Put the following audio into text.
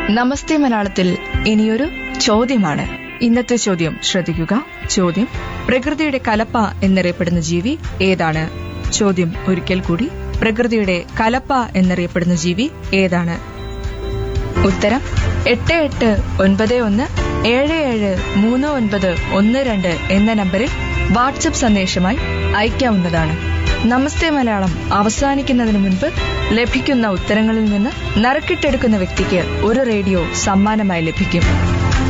നമസ്തേ മലയാളത്തിൽ ഇനിയൊരു ചോദ്യമാണ് ഇന്നത്തെ ചോദ്യം ശ്രദ്ധിക്കുക ചോദ്യം പ്രകൃതിയുടെ കലപ്പ എന്നറിയപ്പെടുന്ന ജീവി ഏതാണ് ചോദ്യം ഒരിക്കൽ കൂടി പ്രകൃതിയുടെ കലപ്പ എന്നറിയപ്പെടുന്ന ജീവി ഏതാണ് ഉത്തരം എട്ട് എട്ട് ഒൻപത് ഒന്ന് ഏഴ് ഏഴ് മൂന്ന് ഒൻപത് ഒന്ന് രണ്ട് എന്ന നമ്പറിൽ വാട്സപ്പ് സന്ദേശമായി അയക്കാവുന്നതാണ് നമസ്തേ മലയാളം അവസാനിക്കുന്നതിന് മുൻപ് ലഭിക്കുന്ന ഉത്തരങ്ങളിൽ നിന്ന് നറുക്കിട്ടെടുക്കുന്ന വ്യക്തിക്ക് ഒരു റേഡിയോ സമ്മാനമായി ലഭിക്കും